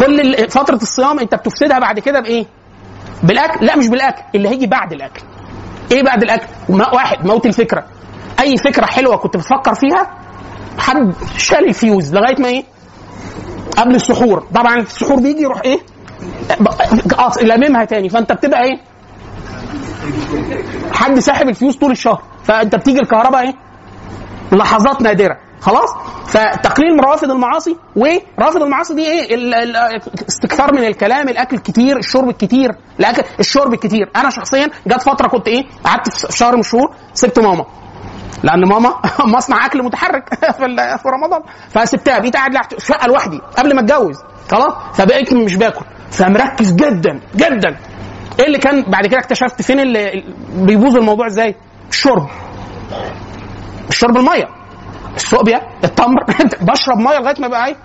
كل ال- فتره الصيام انت بتفسدها بعد كده بايه بالاكل لا مش بالاكل اللي هيجي بعد الاكل ايه بعد الاكل ما- واحد موت الفكره اي فكره حلوه كنت بتفكر فيها حد شال الفيوز لغايه ما ايه قبل السحور طبعا السحور بيجي يروح ايه قاص- لاممها تاني فانت بتبقى ايه حد ساحب الفيوز طول الشهر فانت بتيجي الكهرباء ايه لحظات نادره خلاص فتقليل من روافد المعاصي ورافض المعاصي دي ايه ال- ال- استكثار من الكلام الاكل الكتير الشرب الكتير الاكل الشرب الكتير انا شخصيا جت فتره كنت ايه قعدت في شهر من الشهور سبت ماما لان ماما مصنع اكل متحرك في ال- في رمضان فسبتها بقيت قاعد لوحدي- في شقه لوحدي قبل ما اتجوز خلاص فبقيت مش باكل فمركز جدا جدا ايه اللي كان بعد كده اكتشفت فين اللي بيبوظ الموضوع ازاي الشرب الشرب الميه السوبيا التمر بشرب ميه لغايه ما بقى ايه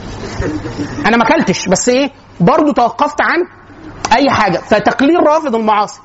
انا ما اكلتش بس ايه برضو توقفت عن اي حاجه فتقليل رافض المعاصي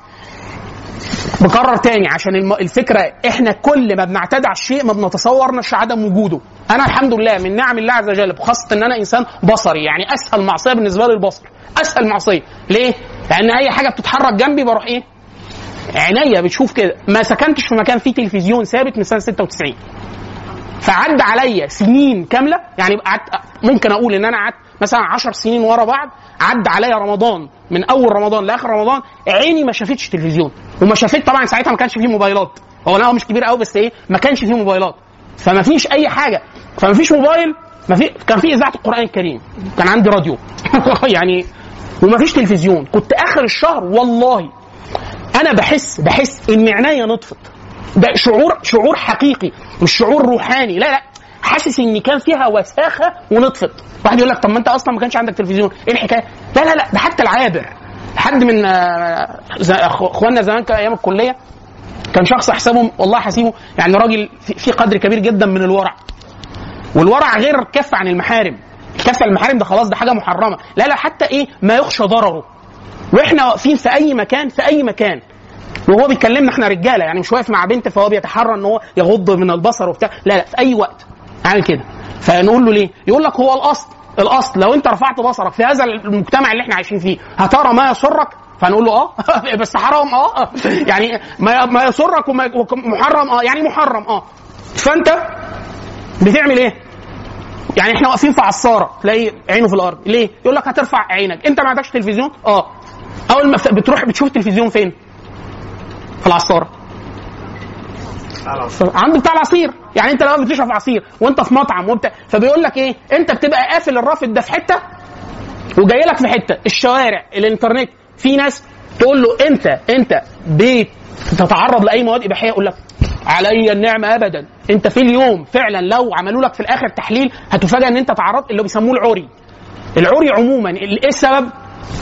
بكرر تاني عشان الم- الفكره احنا كل ما بنعتدي على الشيء ما بنتصورناش عدم وجوده انا الحمد لله من نعم الله عز وجل وخاصه ان انا انسان بصري يعني اسهل معصيه بالنسبه لي البصر اسهل معصيه ليه لان اي حاجه بتتحرك جنبي بروح ايه عينيا بتشوف كده ما سكنتش في مكان فيه تلفزيون ثابت من سنه 96 فعدى عليا سنين كامله يعني قعدت ممكن اقول ان انا قعدت مثلا 10 سنين ورا بعض عدى عليا رمضان من اول رمضان لاخر رمضان عيني ما شافتش تلفزيون وما شافت طبعا ساعتها ما كانش فيه موبايلات هو انا مش كبير قوي بس ايه ما كانش فيه موبايلات فما فيش اي حاجه فما فيش موبايل ما في كان في اذاعه القران الكريم كان عندي راديو يعني وما فيش تلفزيون كنت اخر الشهر والله انا بحس بحس ان عينيا نطفت ده شعور شعور حقيقي مش شعور روحاني لا لا حاسس ان كان فيها وساخه ونطفت واحد يقول لك طب ما انت اصلا ما كانش عندك تلفزيون ايه الحكايه لا لا لا ده حتى العابر حد من آه، ز- أخو- اخواننا زمان كان ايام الكليه كان شخص احسبه والله حسيبه يعني راجل في- في قدر كبير جدا من الورع والورع غير كف عن المحارم كف عن المحارم ده خلاص ده حاجه محرمه لا لا حتى ايه ما يخشى ضرره واحنا واقفين في اي مكان في اي مكان وهو بيكلمنا احنا رجاله يعني مش واقف مع بنت فهو بيتحرى ان هو يغض من البصر وبتاع لا لا في اي وقت عامل كده فنقول له ليه؟ يقول لك هو الاصل الاصل لو انت رفعت بصرك في هذا المجتمع اللي احنا عايشين فيه هترى ما يسرك فنقول له اه بس حرام اه يعني ما ما يسرك وما محرم اه يعني محرم اه فانت بتعمل ايه؟ يعني احنا واقفين في عصاره تلاقي عينه في الارض ليه؟ يقول لك هترفع عينك انت ما عندكش تلفزيون؟ اه اول ما بتروح بتشوف التلفزيون فين؟ في العصاره عند بتاع العصير يعني انت لما بتشرب عصير وانت في مطعم وبتاع فبيقول لك ايه انت بتبقى قافل الرافد ده في حته وجاي لك في حته الشوارع الانترنت في ناس تقول له انت انت بتتعرض لاي مواد اباحيه يقول لك علي النعمه ابدا انت في اليوم فعلا لو عملوا لك في الاخر تحليل هتفاجئ ان انت تعرضت اللي بيسموه العري العري عموما ايه السبب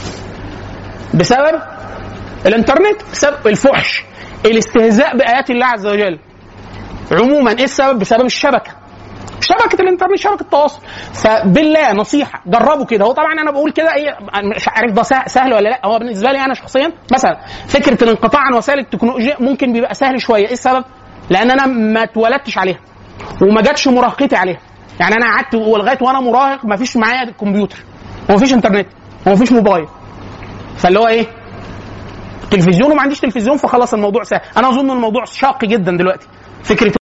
بسبب الانترنت بسبب الفحش الاستهزاء بايات الله عز وجل عموما ايه السبب بسبب الشبكه شبكه الانترنت شبكه التواصل فبالله نصيحه جربوا كده هو طبعا انا بقول كده ايه مش عارف ده سهل ولا لا هو بالنسبه لي انا شخصيا مثلا فكره الانقطاع عن وسائل التكنولوجيا ممكن بيبقى سهل شويه ايه السبب لان انا ما اتولدتش عليها وما جاتش مراهقتي عليها يعني انا قعدت لغايه وانا مراهق ما فيش معايا كمبيوتر وما فيش انترنت وما فيش موبايل فاللي هو ايه تلفزيون وما عنديش تلفزيون فخلاص الموضوع سهل انا اظن الموضوع شاق جدا دلوقتي فكره